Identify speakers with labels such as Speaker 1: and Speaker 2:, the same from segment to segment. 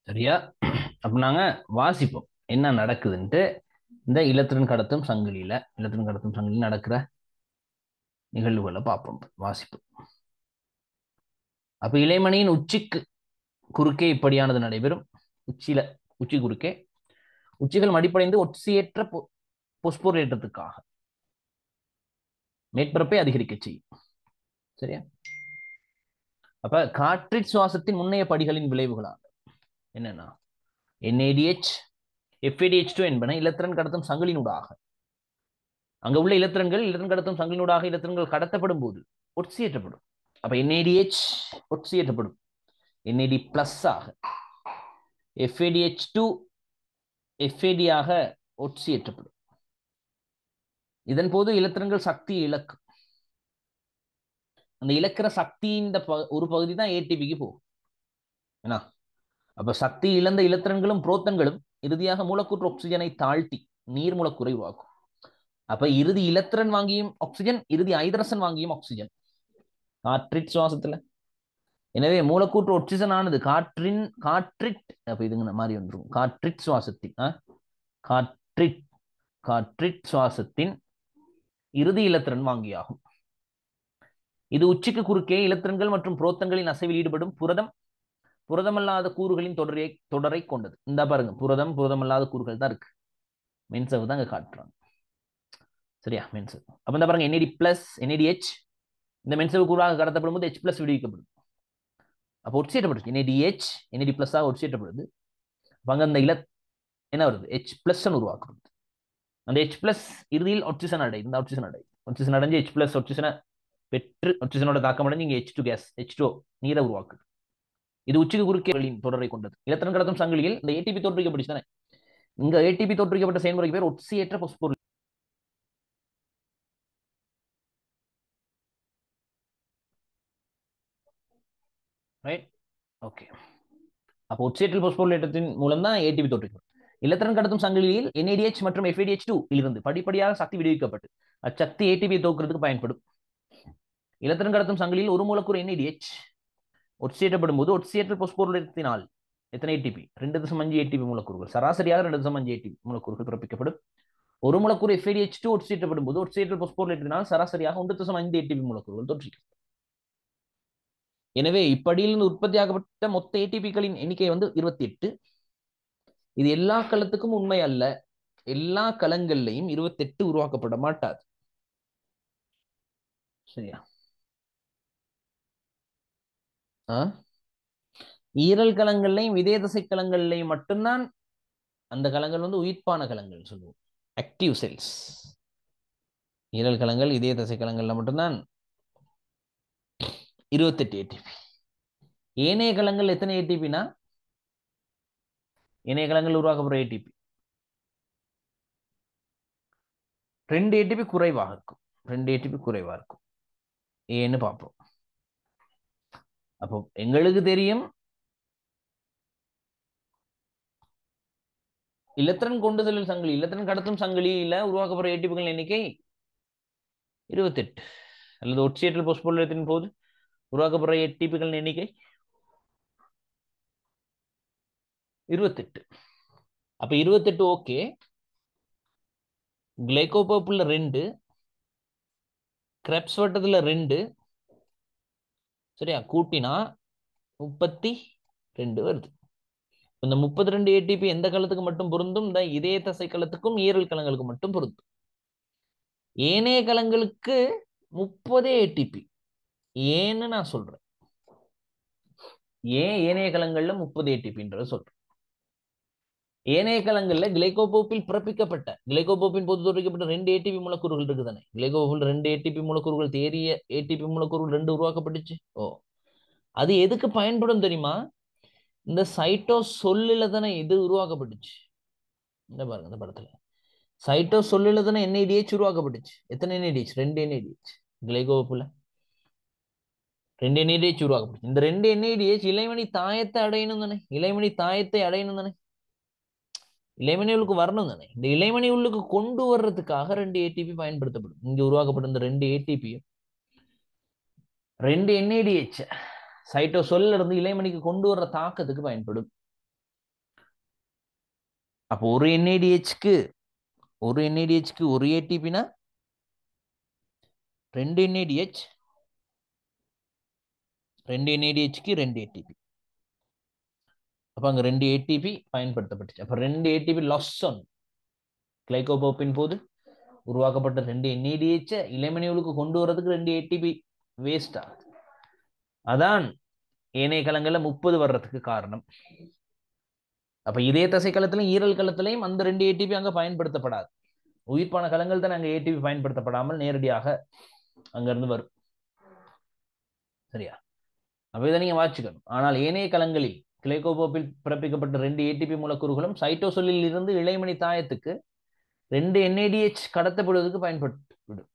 Speaker 1: சரியா அப்ப நாங்க வாசிப்போம் என்ன நடக்குதுன்ட்டு இந்த இலத்திரன் கடத்தும் சங்கிலியில இலத்திரன் கடத்தும் சங்கிலியில் நடக்கிற நிகழ்வுகளை பார்ப்போம் வாசிப்போம் அப்ப இளைமணியின் உச்சிக்கு குறுக்கே இப்படியானது நடைபெறும் உச்சியில உச்சி குறுக்கே உச்சிகள் மடிப்படைந்து ஒட்சியேற்ற பொ- பொஸ்போரேற்றத்துக்காக மேற்பரப்பை அதிகரிக்க செய்யும் சரியா அப்ப காற்றிற் சுவாசத்தின் முன்னைய படிகளின் விளைவுகளாக என்னன்னா NADH FADH2 என்பன இலத்திரன் கடத்தும் சங்கிலினூடாக அங்க உள்ள இலத்திரன்கள் இலத்திரன் கடத்தும் சங்கிலினூடாக இலத்திரன்கள் கடத்தப்படும் போது ஒட்சியேற்றப்படும் அப்ப NADH ஒட்சியேற்றப்படும் NAD பிளஸ் ஆக FADH2 FAD ஆக ஒட்சியேற்றப்படும் இதன் போது இலத்திரன்கள் சக்தி இழக்கும் அந்த இழக்கிற சக்தியின் இந்த ப- ஒரு பகுதி தான் ஏடிபிக்கு போகும் என்ன அப்ப சக்தி இழந்த இலத்திரன்களும் புரோத்தன்களும் இறுதியாக மூலக்கூற்று ஆக்சிஜனை தாழ்த்தி நீர் மூலக்கூறை உருவாக்கும் அப்ப இறுதி இலத்திரன் வாங்கியும் ஆக்சிஜன் இறுதி ஐதரசன் வாங்கியும் ஆக்சிஜன் காற்றிற் சுவாசத்துல எனவே மூலக்கூற்று ஆக்சிஜன் ஆனது காற்றின் காற்றிற் அப்ப இதுங்க மாதிரி வந்துரும் காற்றிற் சுவாசத்தின் ஆ? காற்றிற் காற்றிற் சுவாசத்தின் இறுதி இலத்திரன் வாங்கியாகும் இது உச்சிக்கு குறுக்கே இலத்திரன்கள் மற்றும் புரோத்தன்களின் அசைவில் ஈடுபடும் புரதம் புரதமல்லாத கூறுகளின் தொடரை தொடரை கொண்டது இந்த பாருங்க புரதம் புரதமல்லாத கூறுகள் தான் இருக்கு மென்சவ் தான் இங்க காட்டுறாங்க சரியா மென்சவ் அப்ப இந்த பாருங்க NAD பிளஸ் NADH இந்த மென்சவ் கூறாக கடத்தப்படும் போது H பிளஸ் விடுவிக்கப்படுது அப்போ ஒட்சியேற்றப்படுது NADH NAD பிளஸ் ஆக ஒட்சியேற்றப்படுது அப்ப அங்க அந்த இல என்ன வருது H பிளஸ் உருவாக்கப்படுது அந்த H பிளஸ் இறுதியில் ஆக்சிஜன் அடை இந்த ஆக்சிஜன் அடை ஆக்சிஜன் அடைஞ்சு H பிளஸ் ஆக்சிஜனை பெற்று ஆக்சிஜனோட தாக்கம் அடைஞ்சு இங்க H2 கேஸ் H2O நீரை உருவாக்குது இது உச்சிக்கு குறுக்கேகளின் தொடரை கொண்டது இலத்திரன் கடத்தும் சங்கிலியில் இந்த ஏடிபி தோற்றுவிக்கப்பட்டுச்சு தானே இங்க ஏடிபி தோற்றுவிக்கப்பட்ட செயல்முறைக்கு பேர் ஒட்சியேற்ற பொஸ்பொருள் ரைட் ஓகே அப்போ ஒட்சியேற்றல் பொஸ்பொருளேற்றத்தின் மூலம் தான் ஏடிபி தோற்றுவிக்கப்படும் இலத்திரன் கடத்தும் சங்கிலியில் NADH மற்றும் FADH2 இலிருந்து படிப்படியாக சக்தி விடுவிக்கப்பட்டு அச்சக்தி ஏடிபி தோக்குறதுக்கு பயன்படும் இலத்திரன் கடத்தும் சங்கிலியில் ஒரு மூலக்கூறு NADH ஒட்சியேற்றப்படும் போது ஒட்சியேற்றல் பொஸ்பொருளத்தினால் எத்தனை ஏடிபி ரெண்டு தசம் அஞ்சு ஏடிபி மூலக்கூறுகள் சராசரியாக ரெண்டு தசம் அஞ்சு ஏடிபி மூலக்கூறுகள் பிறப்பிக்கப்படும் ஒரு மூலக்கூறு FADH2 ஒட்சியேற்றப்படும் போது ஒட்சியேற்றல் பொஸ்பொருளத்தினால் சராசரியாக ஒன்று தசம் ஐந்து ஏடிபி மூலக்கூறுகள் தோற்றுவிக்கும் எனவே இப்படியிலிருந்து உற்பத்தியாகப்பட்ட மொத்த ஏடிபிகளின் எண்ணிக்கை வந்து இருபத்தி எட்டு இது எல்லா களத்துக்கும் உண்மை அல்ல எல்லா களங்கள்லையும் இருபத்தெட்டு உருவாக்கப்பட மாட்டாது சரியா ஆ? ஈரல் களங்கள்லையும் இதய தசை களங்கள்லையும் மட்டும்தான் அந்த களங்கள் வந்து உயிர்ப்பான களங்கள் சொல்லுவோம் ஆக்டிவ் செல்ஸ் ஈரல் களங்கள் இதய தசை களங்கள்ல மட்டும்தான் இருபத்தெட்டு ஏடிபி ஏனைய களங்கள் எத்தனை ஏடிபினா ஏனைய களங்கள் உருவாக்கப்படுற ஏடிபி ரெண்டு ஏடிபி குறைவாக இருக்கும் ரெண்டு ஏடிபி குறைவா இருக்கும் ஏன்னு பார்ப்போம் அப்போ எங்களுக்கு தெரியும் இலத்திரன் கொண்டு செல்லும் சங்கிலி இலத்திரன் கடத்தும் சங்கிலியில உருவாக்கப்படுற ஏடிபிகள் எண்ணிக்கை இருபத்தெட்டு அல்லது ஒட்சியேற்றல் பொஸ்பொருளத்தின் போது உருவாக்கப்படுற ஏடிபிகள் எண்ணிக்கை இருபத்தெட்டு அப்ப இருபத்தெட்டு ஓகே கிளைகோபோப்புல ரெண்டு கிரெப்ஸ் வட்டத்துல ரெண்டு சரியா கூட்டினா முப்பத்தி ரெண்டு வருது இந்த முப்பத்தி ரெண்டு ஏடிபி எந்த களத்துக்கு மட்டும் பொருந்தும் இந்த இதய தசை களத்துக்கும் ஈரல் களங்களுக்கு மட்டும் பொருந்தும் ஏனைய களங்களுக்கு முப்பதே ஏடிபி ஏன்னு நான் சொல்றேன் ஏன் ஏனைய களங்கள்ல முப்பது ஏடிபின்றத சொல்றேன் ஏனைய களங்கள்ல கிளைகோபோப்பில் பிறப்பிக்கப்பட்ட கிளைகோபோப்பின் போது தோற்றுவிக்கப்பட்ட ரெண்டு ஏடிபி மூலக்கூறுகள் இருக்குதானே கிளைகோபோப்பில் ரெண்டு ஏடிபி மூலக்கூறுகள் தேறிய ஏடிபி மூலக்கூறுகள் ரெண்டு உருவாக்கப்பட்டுச்சு ஓ அது எதுக்கு பயன்படும் தெரியுமா இந்த சைட்டோ சொல்லில தானே இது உருவாக்கப்பட்டுச்சு இந்த பாருங்க இந்த படத்துல சைட்டோ சொல்லில தானே என்ஐடிஹெச் உருவாக்கப்பட்டுச்சு எத்தனை என்ஐடிஹெச் ரெண்டு என்ஐடிஹெச் கிளைகோபுல ரெண்டு என்ஐடிஹெச் உருவாக்கப்பட்டுச்சு இந்த ரெண்டு என்ஐடிஹெச் இளைமணி தாயத்தை அடையணும் தானே இளைமணி தாயத்தை அடையணும் தானே இளைமணி உள்ளுக்கு வரணும் தானே இந்த இளைமணி உள்ளுக்கு கொண்டு வர்றதுக்காக ரெண்டு ஏடிபி பயன்படுத்தப்படும் இங்க உருவாக்கப்பட்ட இந்த ரெண்டு ஏடிபி ரெண்டு என்ஐடிஹெச் சைட்டோ சொல்ல இருந்து இளைமணிக்கு கொண்டு வர்ற தாக்கத்துக்கு பயன்படும் அப்போ ஒரு என்ஏடிஹெச்க்கு ஒரு என்ஏடிஹெச்க்கு ஒரு ஏடிபினா ரெண்டு என்ஏடிஹெச் ரெண்டு என்ஏடிஹெச்க்கு ரெண்டு ஏடிபி அப்போ அங்கே ரெண்டு ஏடிபி பயன்படுத்தப்பட்டுச்சு அப்போ ரெண்டு ஏடிபி லாஸ் ஆன் கிளைகோபோப்பின் போது உருவாக்கப்பட்ட ரெண்டு என்ஏடிஹெச்சை இளமணிகளுக்கு கொண்டு வரதுக்கு ரெண்டு ஏடிபி வேஸ்ட் ஆகுது அதான் ஏனைய களங்கள்ல முப்பது வர்றதுக்கு காரணம் அப்ப இதே தசை களத்திலும் ஈரல் களத்திலையும் அந்த ரெண்டு ஏடிபி அங்க பயன்படுத்தப்படாது உயிர்ப்பான களங்கள் தான் அங்க ஏடிபி பயன்படுத்தப்படாமல் நேரடியாக அங்கிருந்து வரும் சரியா அப்ப இதை நீங்க வாச்சிக்கணும் ஆனால் ஏனைய களங்களில் கிளைகோபோப்பில் பிறப்பிக்கப்பட்ட ரெண்டு ஏடிபி மூலக்கூறுகளும் சைட்டோசொல்லில் இருந்து இளைமணி தாயத்துக்கு ரெண்டு என்ஏடிஹெச் கடத்தப்படுவதற்கு பயன்படுத்தப்படும்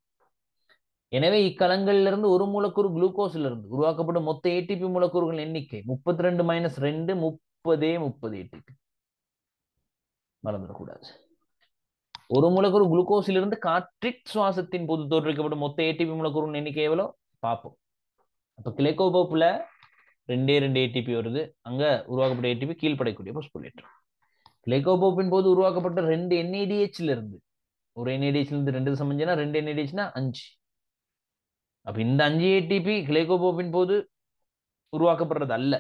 Speaker 1: எனவே இக்கலங்கள்ல இருந்து ஒரு மூலக்கூறு குளுக்கோஸ்ல இருந்து உருவாக்கப்படும் மொத்த ஏடிபி மூலக்கூறுகள் எண்ணிக்கை முப்பத்தி ரெண்டு மைனஸ் ரெண்டு முப்பதே முப்பது ஏடிபி மறந்துடக்கூடாது ஒரு மூலக்கூறு குளுக்கோஸில் இருந்து காற்றிட் சுவாசத்தின் போது தோற்றுவிக்கப்படும் மொத்த ஏடிபி மூலக்கூறுகளின் எண்ணிக்கை எவ்வளோ பார்ப்போம் அப்ப கிளைகோபோப்புல ரெண்டே ரெண்டு ஏடிபி வருது அங்க உருவாக்கப்பட்ட ஏடிபி கீழ்ப்படைக்கூடிய பாஸ்போலேட்டர் கிளைகோபோப்பின் போது உருவாக்கப்பட்ட ரெண்டு என்ஏடிஹெச்ல இருந்து ஒரு என்ஏடிஹெச்ல இருந்து ரெண்டு சமைஞ்சுன்னா ரெண்டு என்ஏடிஹெச்னா அஞ்சு அப்ப இந்த அஞ்சு ஏடிபி கிளைகோபோப்பின் போது உருவாக்கப்படுறது அல்ல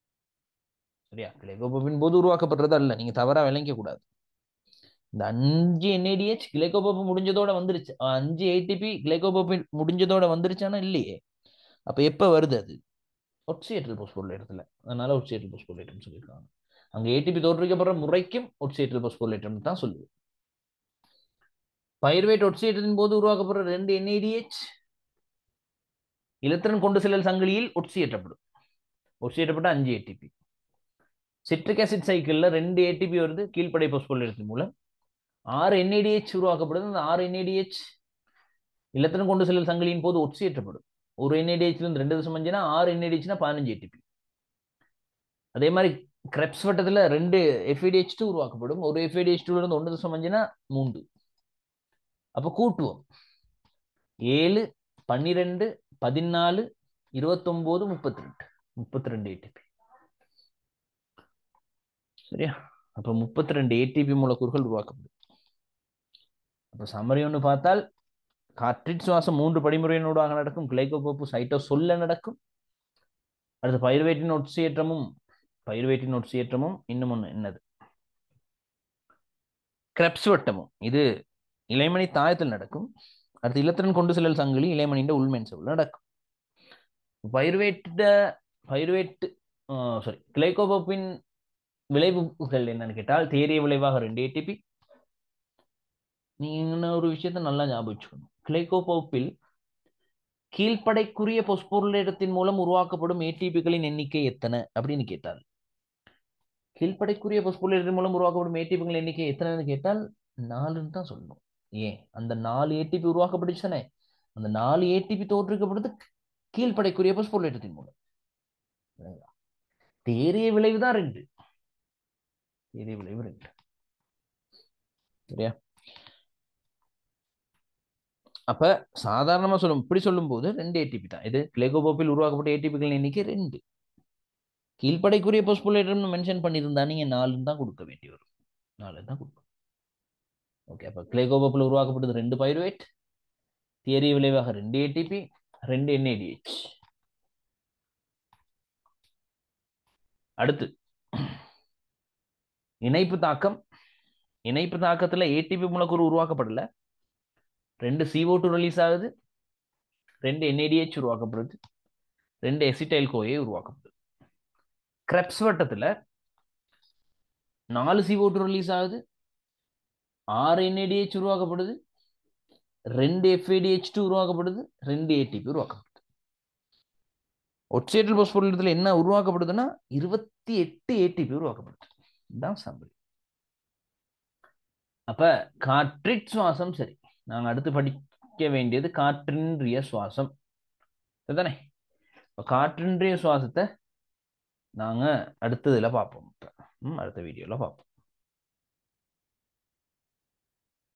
Speaker 1: சரியா கிளைகோபோப்பின் போது உருவாக்கப்படுறது அல்ல நீங்க தவறா விளங்க கூடாது இந்த அஞ்சு என்ஏடிஹெச் கிளைகோபோப்பு முடிஞ்சதோட வந்துருச்சு அஞ்சு ஏடிபி கிளைகோபோப்பின் முடிஞ்சதோட வந்துருச்சானா இல்லையே அப்ப எப்ப வருது அது ஒட்சியேட்டல் போஸ்போலேட்டத்துல அதனால ஒட்சியேட்டல் போஸ்போலேட்டம் சொல்லியிருக்காங்க அங்க ஏடிபி தோற்றுவிக்கப்படுற முறைக்கும் ஒட்சியேட்டல் போஸ்போலேட்டம் தான் சொல்லுது பயிர்வேட் ஒட்சியேட்டத்தின் போது உருவாக்கப்படுற ரெண்டு என்ஏடிஹெச் இலத்திரன் கொண்டு செல்லல் சங்கிலியில் ஒட்சியேற்றப்படும் ஒட்சியேற்றப்பட்ட அஞ்சு ஏடிபி சிட்ரிக் ஆசிட் சைக்கிளில் ரெண்டு ஏடிபி வருது கீழ்ப்படை போஸ்போலேட்டத்தின் மூலம் ஆறு என்ஏடிஹெச் உருவாக்கப்படுது அந்த ஆறு என்ஏடிஹெச் இலத்திரன் கொண்டு செல்லல் சங்கிலியின் போது ஒட்சியேற்றப்படும் ஒரு என்ஏடிஹெச்ல இருந்து ரெண்டு தசம் அஞ்சுனா ஆறு என்ஏடிஹெச்னா பதினஞ்சு ஏடிபி அதே மாதிரி கிரெப்ஸ் வட்டத்தில் ரெண்டு எஃப்ஏடிஹெச் டூ உருவாக்கப்படும் ஒரு எஃப்ஏடிஹெச் டூல இருந்து ஒன்று தசம் அஞ்சுனா மூன்று அப்போ கூட்டுவோம் ஏழு பன்னிரெண்டு பதினாலு இருபத்தொன்பது முப்பத்தி ரெண்டு முப்பத்தி ரெண்டு ஏடிபி சரியா அப்ப முப்பத்தி ரெண்டு ஏடிபி மூலக்கூறுகள் உருவாக்கப்படும் அப்ப சம்மரி ஒன்று பார்த்தால் காற்றிட் சுவாசம் மூன்று படிமுறையினூடாக நடக்கும் கிளைகோபோப்பு சைட்டோ சொல்ல நடக்கும் அடுத்து பயிர்வேட்டின் ஒட்சியேற்றமும் பயிர்வேட்டின் ஒட்சியேற்றமும் இன்னும் ஒன்று என்னது கிரெப்ஸ் வட்டமும் இது இளைமணி தாயத்தில் நடக்கும் அடுத்து இலத்திரன் கொண்டு செல்லல் சங்கிலி இளைமணியின் உள்மென் செவ்வல் நடக்கும் பயிர்வேட்ட பயிர்வேட்டு சாரி கிளைகோபோப்பின் விளைவுகள் என்னன்னு கேட்டால் தேரிய விளைவாக ரெண்டு ஏடிபி நீங்க ஒரு விஷயத்த நல்லா ஞாபகம் வச்சுக்கணும் கிளைகோபோப்பில் கீழ்ப்படைக்குரிய பொஸ்பொருளிடத்தின் மூலம் உருவாக்கப்படும் ஏடிபிகளின் எண்ணிக்கை எத்தனை அப்படின்னு கேட்டால் கீழ்ப்படைக்குரிய பொஸ்பொருளிடத்தின் மூலம் உருவாக்கப்படும் ஏடிபிகளின் எண்ணிக்கை எத்தனைன்னு கேட்டால் நாலுன்னு தான் சொல்லணும் ஏன் அந்த நாலு ஏடிபி உருவாக்கப்பட்டுச்சுனே அந்த நாலு ஏடிபி தோற்றுவிக்கப்படுது கீழ்ப்படைக்குரிய பொஸ்பொருளிடத்தின் மூலம் தேரிய விளைவு தான் ரெண்டு தேரிய விளைவு ரெண்டு சரியா அப்ப சாதாரணமா சொல்லும் இப்படி சொல்லும் போது ரெண்டு ஏடிபி தான் இது கிளைகோபோப்பில் உருவாக்கப்பட்ட ஏடிபிகளின் எண்ணிக்கை ரெண்டு கீழ்ப்படைக்குரிய போஸ்போலேட்டர்னு மென்ஷன் பண்ணியிருந்தா நீங்க நாலுன்னு தான் கொடுக்க வேண்டி வரும் நாலு தான் கொடுக்கும் ஓகே அப்ப கிளைகோபோப்பில் உருவாக்கப்பட்டது ரெண்டு பைருவேட் தியரி விளைவாக ரெண்டு ஏடிபி ரெண்டு என்ஏடிஹெச் அடுத்து இணைப்பு தாக்கம் இணைப்பு தாக்கத்துல ஏடிபி மூலக்கூறு உருவாக்கப்படல ரெண்டு சிஓ டூ ரிலீஸ் ஆகுது ரெண்டு என்ஏடிஹெச் உருவாக்கப்படுது ரெண்டு எசிடைல் கோயை உருவாக்கப்படுது கிரெப்ஸ் வட்டத்துல நாலு சிஓ டூ ரிலீஸ் ஆகுது ஆறு என்ஏடிஹெச் உருவாக்கப்படுது ரெண்டு எஃப்ஏடிஹெச் டூ உருவாக்கப்படுது ரெண்டு ஏடிபி உருவாக்கப்படுது ஒட்சேட்டல் போஸ்போலிட்டத்தில் என்ன உருவாக்கப்படுதுன்னா இருபத்தி எட்டு ஏடிபி உருவாக்கப்படுது இதுதான் சம்பளி அப்ப காற்றிட் சுவாசம் சரி நாங்க அடுத்து படிக்க வேண்டியது காற்றின்றிய சுவாசம் சரிதானே காற்றின்றிய சுவாசத்தை நாங்க அடுத்ததுல பார்ப்போம் அடுத்த வீடியோல பார்ப்போம்